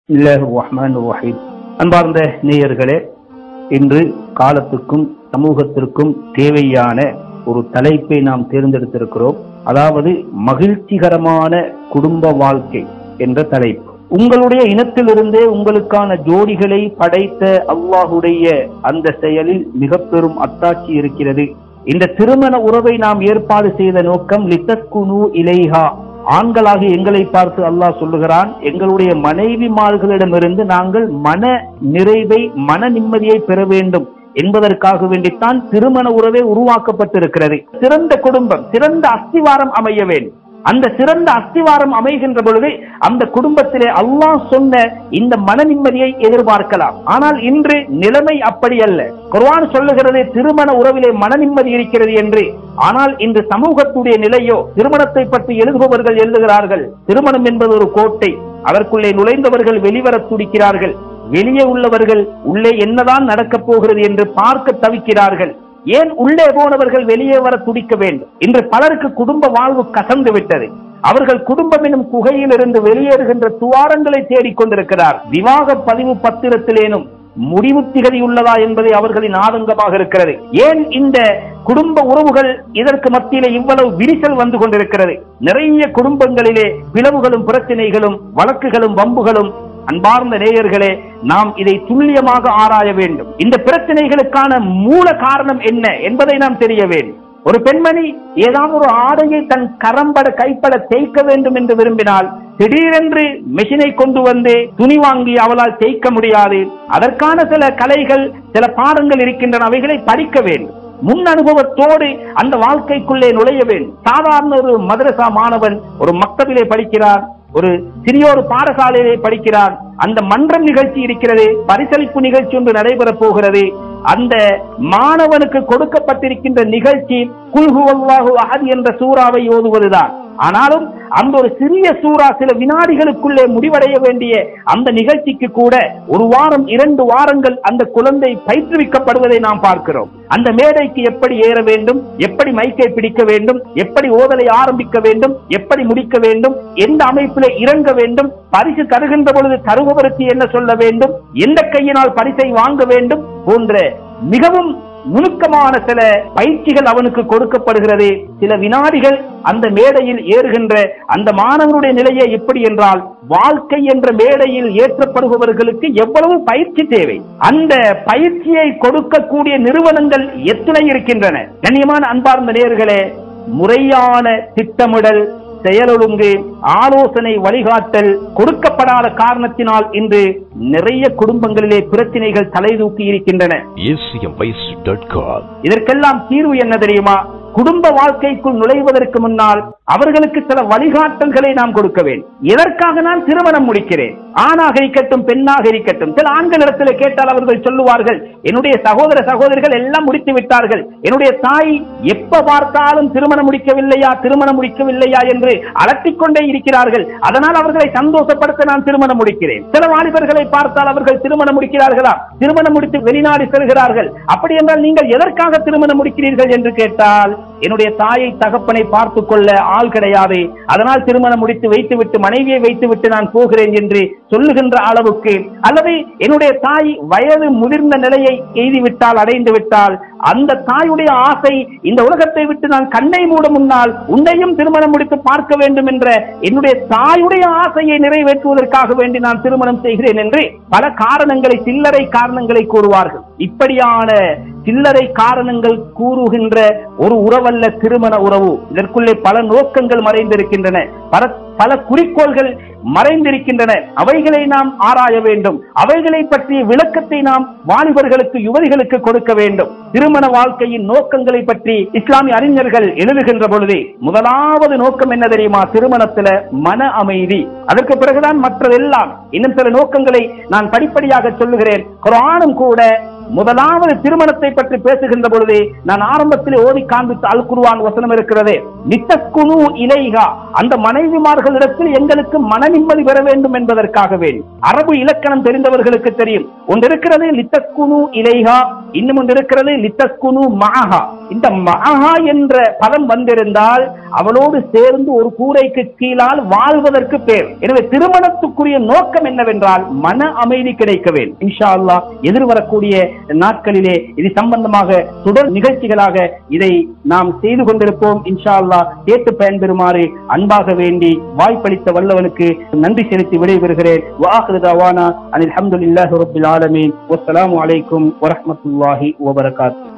பிஸ்மில்லாஹிர் ரஹ்மானிர் ரஹீம் அன்பார்ந்த நேயர்களே இன்று காலத்துக்கும் சமூகத்திற்கும் தேவையான ஒரு தலைப்பை நாம் தேர்ந்தெடுத்திருக்கிறோம் அதாவது மகிழ்ச்சிகரமான குடும்ப வாழ்க்கை என்ற தலைப்பு உங்களுடைய இனத்திலிருந்தே உங்களுக்கான ஜோடிகளை படைத்த அல்லாஹுடைய அந்த செயலில் மிக பெரும் அத்தாட்சி இருக்கிறது இந்த திருமண உறவை நாம் ஏற்பாடு செய்த நோக்கம் லித்தஸ்குனு இலைஹா ஆண்களாகி எங்களை பார்த்து அல்லாஹ் சொல்லுகிறான் எங்களுடைய மனைவிமார்களிடமிருந்து நாங்கள் மன நிறைவை மன நிம்மதியை பெற வேண்டும் என்பதற்காக வேண்டித்தான் திருமண உறவே உருவாக்கப்பட்டிருக்கிறது சிறந்த குடும்பம் சிறந்த அஸ்திவாரம் அமைய வேண்டும் அந்த சிறந்த அஸ்திவாரம் அமைகின்ற பொழுது அந்த குடும்பத்திலே அல்லாஹ் சொன்ன இந்த மன நிம்மதியை எதிர்பார்க்கலாம் ஆனால் இன்று நிலைமை அப்படி அல்ல குர்ஆன் சொல்லுகிறது திருமண உறவிலே மன நிம்மதி இருக்கிறது என்று ஆனால் இன்று சமூகத்துடைய நிலையோ திருமணத்தை பற்றி எழுதுபவர்கள் எழுதுகிறார்கள் திருமணம் என்பது ஒரு கோட்டை அதற்குள்ளே நுழைந்தவர்கள் வெளிவர துடிக்கிறார்கள் வெளியே உள்ளவர்கள் உள்ளே என்னதான் நடக்கப் போகிறது என்று பார்க்க தவிக்கிறார்கள் ஏன் உள்ளே போனவர்கள் வெளியே வர துடிக்க வேண்டும் இன்று பலருக்கு குடும்ப வாழ்வு கசந்து விட்டது அவர்கள் குடும்பம் எனும் குகையிலிருந்து வெளியேறுகின்ற துவாரங்களை தேடிக்கொண்டிருக்கிறார் விவாக பதிவு பத்திரத்திலேனும் முடிவு திகதி உள்ளதா என்பதை அவர்களின் ஆதங்கமாக இருக்கிறது ஏன் இந்த குடும்ப உறவுகள் இதற்கு மத்தியிலே இவ்வளவு விரிசல் வந்து கொண்டிருக்கிறது நிறைய குடும்பங்களிலே பிளவுகளும் பிரச்சனைகளும் வழக்குகளும் வம்புகளும் அன்பார்ந்த நேயர்களே நாம் இதை துல்லியமாக ஆராய வேண்டும் இந்த பிரச்சனைகளுக்கான மூல காரணம் என்ன என்பதை நாம் தெரிய வேண்டும் ஒரு பெண்மணி ஏதாவது ஒரு ஆடையை தன் கரம்பட கைப்பட தேய்க்க வேண்டும் என்று விரும்பினால் திடீரென்று மெஷினை கொண்டு வந்து துணி வாங்கி அவளால் தேய்க்க முடியாது அதற்கான சில கலைகள் சில பாடங்கள் இருக்கின்றன அவைகளை படிக்க வேண்டும் முன் அனுபவத்தோடு அந்த வாழ்க்கைக்குள்ளே நுழைய வேண்டும் சாதாரண ஒரு மதரசா மாணவன் ஒரு மக்தபிலே படிக்கிறார் ஒரு சிறிய ஒரு பாடசாலையிலே படிக்கிறார் அந்த மன்றம் நிகழ்ச்சி இருக்கிறது பரிசளிப்பு நிகழ்ச்சி ஒன்று நடைபெறப் போகிறது அந்த மாணவனுக்கு கொடுக்கப்பட்டிருக்கின்ற நிகழ்ச்சி குல்ஹுவல்லாஹு அஹத் என்ற சூறாவை ஓதுவதுதான் ஆனாலும் அந்த ஒரு சிறிய சூறா சில வினாடிகளுக்குள்ளே முடிவடைய வேண்டிய அந்த நிகழ்ச்சிக்கு கூட ஒரு வாரம் இரண்டு வாரங்கள் அந்த குழந்தை பயிற்றுவிக்கப்படுவதை நாம் பார்க்கிறோம் அந்த மேடைக்கு எப்படி ஏற வேண்டும் எப்படி மைக்கை பிடிக்க வேண்டும் எப்படி ஓதலை ஆரம்பிக்க வேண்டும் எப்படி முடிக்க வேண்டும் எந்த அமைப்பிலே இறங்க வேண்டும் பரிசு தருகின்ற பொழுது தருபவருக்கு என்ன சொல்ல வேண்டும் எந்த கையினால் பரிசை வாங்க வேண்டும் போன்ற மிகவும் நுணுக்கமான சில பயிற்சிகள் அவனுக்கு கொடுக்கப்படுகிறது சில வினாடிகள் அந்த மேடையில் ஏறுகின்ற அந்த மாணவனுடைய நிலையை எப்படி என்றால் வாழ்க்கை என்ற மேடையில் ஏற்றப்படுபவர்களுக்கு எவ்வளவு பயிற்சி தேவை அந்த பயிற்சியை கொடுக்கக்கூடிய நிறுவனங்கள் எத்தனை இருக்கின்றன கண்ணியமான அன்பார்ந்த நேர்களே முறையான திட்டமிடல் செயலொழுங்கு ஆலோசனை வழிகாட்டல் கொடுக்கப்படாத காரணத்தினால் இன்று நிறைய குடும்பங்களிலே பிரச்சனைகள் தலை தூக்கி இருக்கின்றன acmvice.com இதற்கெல்லாம் தீர்வு என்ன தெரியுமா குடும்ப வாழ்க்கைக்குள் நுழைவதற்கு முன்னால் அவர்களுக்கு சில வழிகாட்டல்களை நாம் கொடுக்க வேண்டும் எதற்காக நான் திருமணம் முடிக்கிறேன் ஆணாக இருக்கட்டும் பெண்ணாக இருக்கட்டும் சில ஆண்களிடத்தில் கேட்டால் அவர்கள் சொல்லுவார்கள் என்னுடைய சகோதர சகோதரிகள் எல்லாம் முடித்து விட்டார்கள் என்னுடைய தாய் எப்ப பார்த்தாலும் திருமணம் முடிக்கவில்லையா திருமணம் முடிக்கவில்லையா என்று அலட்டிக் கொண்டே இருக்கிறார்கள் அதனால் அவர்களை சந்தோஷப்படுத்த நான் திருமணம் முடிக்கிறேன் சில வாலிபர்களை பார்த்தால் அவர்கள் திருமணம் முடிக்கிறார்களா திருமணம் முடித்து வெளிநாடு செல்கிறார்கள் அப்படி என்றால் நீங்கள் எதற்காக திருமணம் முடிக்கிறீர்கள் என்று கேட்டால் என்னுடைய தாயை தகப்பனை பார்த்து கொள்ள ஆள் கிடையாது அதனால் திருமணம் முடித்து வைத்துவிட்டு மனைவியை வைத்துவிட்டு நான் போகிறேன் என்று சொல்லுகின்ற அளவுக்கு அல்லது என்னுடைய தாய் வயது முதிர்ந்த நிலையை எய்திவிட்டால் அடைந்து விட்டால் அந்த தாயுடைய ஆசை இந்த உலகத்தை விட்டு நான் கண்ணை மூட முன்னால் உன்னையும் திருமணம் முடித்து பார்க்க வேண்டும் என்ற என்னுடைய தாயுடைய ஆசையை நிறைவேற்றுவதற்காக வேண்டி நான் திருமணம் செய்கிறேன் என்று பல காரணங்களை சில்லறை காரணங்களை கூறுவார்கள் இப்படியான சில்லறை காரணங்கள் கூறுகின்ற ஒரு உறவல்ல திருமண உறவு இதற்குள்ளே பல நோக்கங்கள் மறைந்திருக்கின்றன பல பல குறிக்கோள்கள் மறைந்திருக்கின்றன அவைகளை நாம் ஆராய வேண்டும் அவைகளை பற்றிய விளக்கத்தை நாம் வாலிபர்களுக்கு யுவதிகளுக்கு கொடுக்க வேண்டும் திருமண வாழ்க்கையின் நோக்கங்களை பற்றி இஸ்லாமிய அறிஞர்கள் எழுதுகின்ற பொழுது முதலாவது நோக்கம் என்ன தெரியுமா திருமணத்துல மன அமைதி அதற்கு பிறகுதான் மற்றதெல்லாம் இன்னும் சில நோக்கங்களை நான் படிப்படியாக சொல்லுகிறேன் குரானும் கூட முதலாவது திருமணத்தை பற்றி பேசுகின்ற பொழுது நான் ஆரம்பத்தில் ஓதி காண்பித்த அல் குருவான் வசனம் இருக்கிறது நித்தக்குனு இலைகா அந்த மனைவிமார்களிடத்தில் எங்களுக்கு மன நிம்மதி பெற வேண்டும் என்பதற்காக வேண்டும் அரபு இலக்கணம் தெரிந்தவர்களுக்கு தெரியும் ஒன்று இருக்கிறது லித்தக்குனு இலைகா இன்னும் ஒன்று இருக்கிறது லித்தஸ்குனு மஹா இந்த மஹா என்ற பதம் வந்திருந்தால் அவளோடு சேர்ந்து ஒரு கூரைக்கு கீழால் வாழ்வதற்கு பேர் எனவே திருமணத்துக்குரிய நோக்கம் என்னவென்றால் மன அமைதி கிடைக்க வேண்டும் இன்ஷா அல்லாஹ் எதிர்வரக்கூடிய நாட்களிலே இது சம்பந்தமாக தொடர் நிகழ்ச்சிகளாக இதை நாம் செய்து கொண்டிருப்போம் இன்ஷா அல்லாஹ் கேட்டு பயன்பெறுமாறு அன்பாக வேண்டி வாய்ப்பளித்த வல்லவனுக்கு நன்றி செலுத்தி விடைபெறுகிறேன் வாஹிரு தவானா அனில் அல்ஹம்துலில்லாஹி ரப்பில் ஆலமீன் வஸ்ஸலாமு அலைக்கும் வரஹ்மத்துல்லாஹி வபரகாத்துஹு